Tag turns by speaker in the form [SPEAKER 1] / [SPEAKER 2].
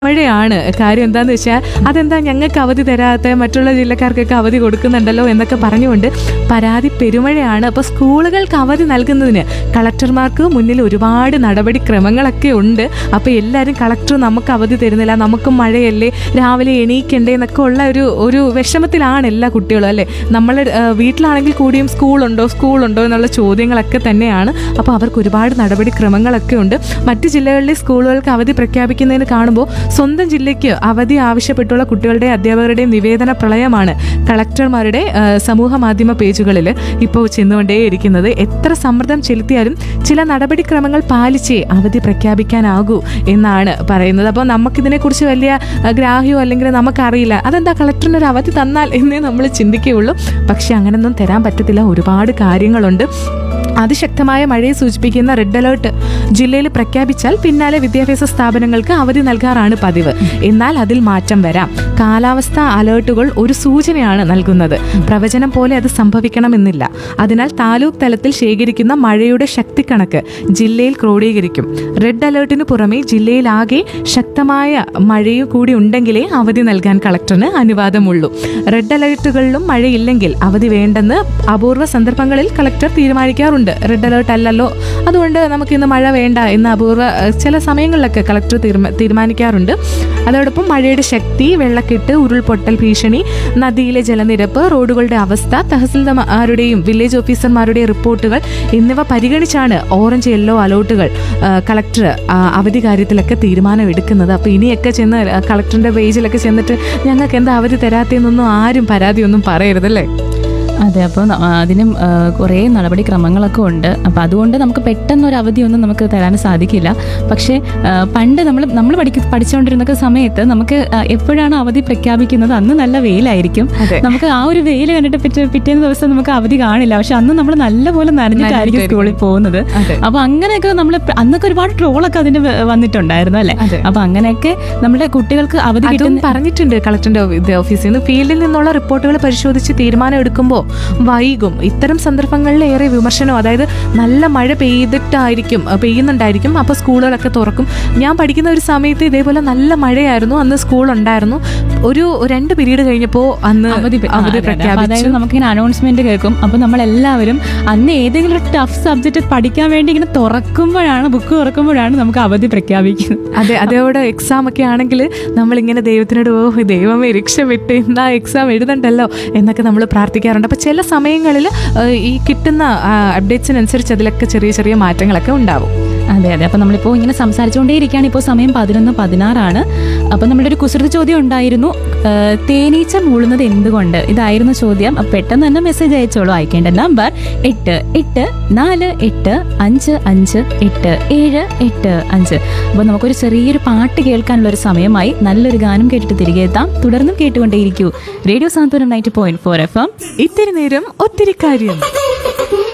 [SPEAKER 1] മഴയാണ് കാര്യം എന്താന്ന് വെച്ചാൽ അതെന്താ ഞങ്ങൾക്ക് അവധി തരാത്ത മറ്റുള്ള ജില്ലക്കാർക്കൊക്കെ അവധി കൊടുക്കുന്നുണ്ടല്ലോ എന്നൊക്കെ പറഞ്ഞുകൊണ്ട് പരാതി പെരുമഴയാണ് അപ്പോൾ സ്കൂളുകൾക്ക് അവധി നൽകുന്നതിന് കളക്ടർമാർക്ക് മുന്നിൽ ഒരുപാട് നടപടിക്രമങ്ങളൊക്കെ ഉണ്ട് അപ്പോൾ എല്ലാവരും കളക്ടർ നമുക്ക് അവധി തരുന്നില്ല നമുക്കും മഴയല്ലേ രാവിലെ എണീക്കണ്ടേ എന്നൊക്കെ ഉള്ള ഒരു ഒരു വിഷമത്തിലാണ് എല്ലാ കുട്ടികളും അല്ലേ നമ്മൾ വീട്ടിലാണെങ്കിൽ കൂടിയും സ്കൂളുണ്ടോ സ്കൂളുണ്ടോ എന്നുള്ള ചോദ്യങ്ങളൊക്കെ തന്നെയാണ് അപ്പോൾ അവർക്ക് ഒരുപാട് നടപടിക്രമങ്ങളൊക്കെ ഉണ്ട് മറ്റ് ജില്ലകളിലെ സ്കൂളുകൾക്ക് അവധി പ്രഖ്യാപിക്കുന്നതിന് കാണുമ്പോൾ സ്വന്തം ജില്ലയ്ക്ക് അവധി ആവശ്യപ്പെട്ടുള്ള കുട്ടികളുടെ അധ്യാപകരുടെയും നിവേദന പ്രളയമാണ് കളക്ടർമാരുടെ ആ, സമൂഹ മാധ്യമ പേജുകളിൽ ഇപ്പോൾ ചെന്നുകൊണ്ടേയിരിക്കുന്നത് എത്ര സമ്മർദ്ദം ചെലുത്തിയാലും ചില നടപടിക്രമങ്ങൾ പാലിച്ചേ അവധി പ്രഖ്യാപിക്കാനാകൂ എന്നാണ് പറയുന്നത് അപ്പോൾ നമുക്കിതിനെക്കുറിച്ച് വലിയ ആ, ഗ്രാഹ്യമോ അല്ലെങ്കിൽ നമുക്കറിയില്ല അതെന്താ കളക്ടറിന് ഒരു അവധി തന്നാൽ എന്നേ നമ്മൾ ചിന്തിക്കുകയുള്ളൂ പക്ഷെ അങ്ങനെയൊന്നും തരാൻ പറ്റത്തില്ല ഒരുപാട് കാര്യങ്ങളുണ്ട് അതിശക്തമായ മഴയെ സൂചിപ്പിക്കുന്ന റെഡ് അലേർട്ട് ജില്ലയിൽ പ്രഖ്യാപിച്ചാൽ പിന്നാലെ വിദ്യാഭ്യാസ സ്ഥാപനങ്ങൾക്ക് അവധി നൽകാറാണ് പതിവ് എന്നാൽ അതിൽ മാറ്റം വരാം കാലാവസ്ഥാ അലേർട്ടുകൾ ഒരു സൂചനയാണ് നൽകുന്നത് പ്രവചനം പോലെ അത് സംഭവിക്കണമെന്നില്ല അതിനാൽ താലൂക്ക് തലത്തിൽ ശേഖരിക്കുന്ന മഴയുടെ ശക്തിക്കണക്ക് ജില്ലയിൽ ക്രോഡീകരിക്കും റെഡ് അലേർട്ടിന് പുറമെ ജില്ലയിലാകെ ശക്തമായ മഴയും കൂടി ഉണ്ടെങ്കിലേ അവധി നൽകാൻ കളക്ടറിന് അനുവാദമുള്ളൂ റെഡ് അലേർട്ടുകളിലും മഴയില്ലെങ്കിൽ അവധി വേണ്ടെന്ന് അപൂർവ സന്ദർഭങ്ങളിൽ കളക്ടർ തീരുമാനിക്കാറുണ്ട് റെഡ് അലേർട്ട് അല്ലല്ലോ അതുകൊണ്ട് നമുക്ക് ഇന്ന് മഴ വേണ്ട എന്ന് അപൂർവ ഏഹ്, ചില സമയങ്ങളിലൊക്കെ കളക്ടർ തീരുമാ- തീരുമാനിക്കാറുണ്ട് അതോടൊപ്പം മഴയുടെ ശക്തി വെള്ളക്കെട്ട് ഉരുൾപൊട്ടൽ ഭീഷണി നദിയിലെ ജലനിരപ്പ് റോഡുകളുടെ അവസ്ഥ തഹസിൽദാർമാരുടെയും വില്ലേജ് ഓഫീസർമാരുടെയും റിപ്പോർട്ടുകൾ എന്നിവ പരിഗണിച്ചാണ് ഓറഞ്ച് യെല്ലോ അലോട്ടുകൾ കളക്ടർ അവധി കാര്യത്തിലൊക്കെ തീരുമാനം എടുക്കുന്നത് അപ്പോൾ ഇനിയൊക്കെ ചെന്ന് കളക്ടറിന്റെ പേജിലൊക്കെ ചെന്നിട്ട് ഞങ്ങൾക്ക് എന്താ അവധി തരാത്തതെന്നൊന്നും ആരും പരാതിയൊന്നും പറയരുതല്ലേ
[SPEAKER 2] അതെ അപ്പോൾ അതിനും ആ, കുറേ നടപടിക്രമങ്ങളൊക്കെ ഉണ്ട് അപ്പോൾ അതുകൊണ്ട് നമുക്ക് പെട്ടെന്ന് ഒരു അവധിയൊന്നും നമുക്ക് തരാൻ സാധിക്കില്ല പക്ഷേ ആ, പണ്ട് നമ്മൾ നമ്മൾ പഠിക്ക പഠിച്ചുകൊണ്ടിരുന്ന സമയത്ത് നമുക്ക് ആ, എപ്പോഴാണ് അവധി പ്രഖ്യാപിക്കുന്നത് അന്ന് നല്ല വെയിലായിരിക്കും
[SPEAKER 1] അതെ.
[SPEAKER 2] നമുക്ക് ആ ഒരു വെയിൽ കണ്ടിട്ട് പിറ്റേ പിറ്റേന്ന് ദിവസം നമുക്ക് അവധി കാണില്ല പക്ഷെ അന്ന് നമ്മൾ നല്ലപോലെ നനഞ്ഞിട്ടായിരിക്കും സ്കൂളിൽ പോകുന്നത്
[SPEAKER 1] അതെ.
[SPEAKER 2] അപ്പൊ അങ്ങനെയൊക്കെ നമ്മൾ അന്നൊക്കെ ഒരുപാട് ട്രോളൊക്കെ അതിന് വ- വന്നിട്ടുണ്ടായിരുന്നു അല്ലേ
[SPEAKER 1] അതെ.
[SPEAKER 2] അപ്പൊ അങ്ങനെയൊക്കെ നമ്മുടെ കുട്ടികൾക്ക് അവധി
[SPEAKER 1] അതും
[SPEAKER 2] കിട്ടുന്ന
[SPEAKER 1] പറഞ്ഞിട്ടുണ്ട് കളക്ടറിന്റെ ഓ- ഇത് ഓഫീസിൽ നിന്ന് ഫീൽഡിൽ നിന്നുള്ള റിപ്പോർട്ടുകൾ പരിശോധിച്ച് തീരുമാനം എടുക്കുമ്പോൾ വൈകും ഇത്തരം സന്ദർഭങ്ങളിൽ ഏറെ വിമർശനം അതായത് നല്ല മഴ പെയ്തിട്ടായിരിക്കും അഹ് പെയ്യുന്നുണ്ടായിരിക്കും അപ്പോൾ സ്കൂളുകളൊക്കെ തുറക്കും ഞാൻ പഠിക്കുന്ന ഒരു സമയത്ത് ഇതേപോലെ നല്ല മഴയായിരുന്നു അന്ന് സ്കൂൾ ഉണ്ടായിരുന്നു ഒരു രണ്ട് പീരീഡ് കഴിഞ്ഞപ്പോൾ അന്ന്
[SPEAKER 2] അവധി പ- ആ,
[SPEAKER 1] അവധി
[SPEAKER 2] അതെ, അതെ. അപ്പൊ
[SPEAKER 1] പ്രഖ്യാപിച്ചു
[SPEAKER 2] അതായത് നമുക്കിങ്ങനെ അനൗൺസ്മെന്റ് കേൾക്കും അപ്പൊ നമ്മൾ എല്ലാവരും അന്ന് ഏതെങ്കിലും ഒരു ടഫ് സബ്ജക്ട് പഠിക്കാൻ വേണ്ടി ഇങ്ങനെ തുറക്കുമ്പോഴാണ് ബുക്ക് തുറക്കുമ്പോഴാണ് നമുക്ക് അവധി പ്രഖ്യാപിക്കുന്നത്
[SPEAKER 1] അതെ അതോടെ എക്സാം ഒക്കെ ആണെങ്കിൽ നമ്മളിങ്ങനെ ദൈവത്തിനോട് ഓ ദൈവമേ രക്ഷപ്പെട്ട് എന്താ എക്സാം എഴുതണ്ടല്ലോ എന്നൊക്കെ നമ്മൾ പ്രാർത്ഥിക്കാറുണ്ട് അപ്പോൾ ചില സമയങ്ങളിൽ ഈ കിട്ടുന്ന അപ്ഡേറ്റ്സിനനുസരിച്ച് അതിലൊക്കെ ചെറിയ ചെറിയ മാറ്റങ്ങളൊക്കെ ഉണ്ടാവും
[SPEAKER 2] അതെ അതെ അപ്പൊ നമ്മളിപ്പോൾ ഇങ്ങനെ സംസാരിച്ചുകൊണ്ടേയിരിക്കുകയാണ് ഇപ്പോൾ സമയം പതിനൊന്ന് പതിനാറാണ് അപ്പൊ നമ്മുടെ ഒരു കുസൃതി ചോദ്യം ഉണ്ടായിരുന്നു ആ, തേനീച്ച മൂളുന്നത് എന്തുകൊണ്ട് ഇതായിരുന്നു ചോദ്യം അപ്പൊ പെട്ടെന്ന് തന്നെ മെസ്സേജ് അയച്ചോളൂ അയക്കേണ്ട നമ്പർ എട്ട് എട്ട് നാല് എട്ട് അഞ്ച് അഞ്ച് എട്ട് ഏഴ് എട്ട് അഞ്ച് അപ്പോൾ നമുക്കൊരു ചെറിയൊരു പാട്ട് കേൾക്കാനുള്ള ഒരു സമയമായി നല്ലൊരു ഗാനം കേട്ടിട്ട് തിരികെ എത്താം തുടർന്നും കേട്ടുകൊണ്ടേയിരിക്കൂ radio Santhwanam ninety point four F M
[SPEAKER 1] ഇത്തിരി നേരം ഒത്തിരി കാര്യം